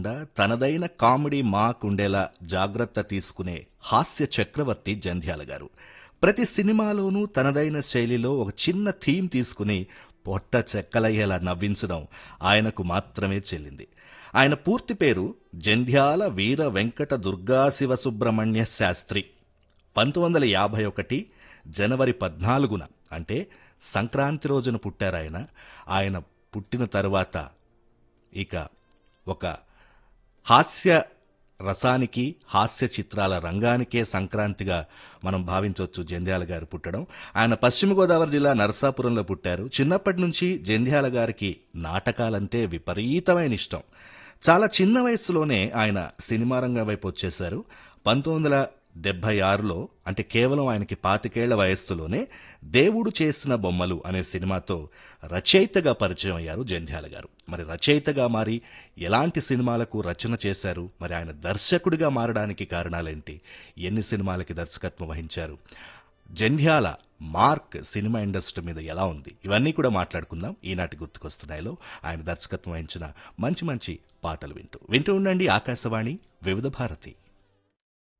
కాకుండా తనదైన కామెడీ మాకుండేలా జాగ్రత్త తీసుకునే హాస్య చక్రవర్తి జంధ్యాల గారు ప్రతి సినిమాలోనూ తనదైన శైలిలో ఒక చిన్న థీమ్ తీసుకుని పొట్ట చెక్కలయ్యేలా నవ్వించడం ఆయనకు మాత్రమే చెల్లింది ఆయన పూర్తి పేరు జంధ్యాల వీర వెంకట దుర్గా శివ సుబ్రహ్మణ్య శాస్త్రి పంతొమ్మిది వందల యాభై ఒకటి జనవరి పద్నాలుగున అంటే సంక్రాంతి రోజున పుట్టారాయన ఆయన పుట్టిన తరువాత ఇక ఒక హాస్య రసానికి హాస్య చిత్రాల రంగానికే సంక్రాంతిగా మనం భావించవచ్చు జంధ్యాల గారు పుట్టడం ఆయన పశ్చిమ గోదావరి జిల్లా నరసాపురంలో పుట్టారు చిన్నప్పటి నుంచి జంధ్యాల గారికి నాటకాలంటే విపరీతమైన ఇష్టం చాలా చిన్న వయసులోనే ఆయన సినిమా రంగం వైపు వచ్చేశారు పంతొమ్మిది వందల డెబ్బై ఆరులో అంటే కేవలం ఆయనకి పాతికేళ్ల వయస్సులోనే దేవుడు చేసిన బొమ్మలు అనే సినిమాతో రచయితగా పరిచయం అయ్యారు జంధ్యాల గారు మరి రచయితగా మారి ఎలాంటి సినిమాలకు రచన చేశారు మరి ఆయన దర్శకుడిగా మారడానికి కారణాలేంటి ఎన్ని సినిమాలకి దర్శకత్వం వహించారు జంధ్యాల మార్క్ సినిమా ఇండస్ట్రీ మీద ఎలా ఉంది ఇవన్నీ కూడా మాట్లాడుకుందాం ఈనాటి గుర్తుకొస్తున్నాయిలో ఆయన దర్శకత్వం వహించిన మంచి మంచి పాటలు వింటూ వింటూ ఉండండి ఆకాశవాణి వివిధ భారతి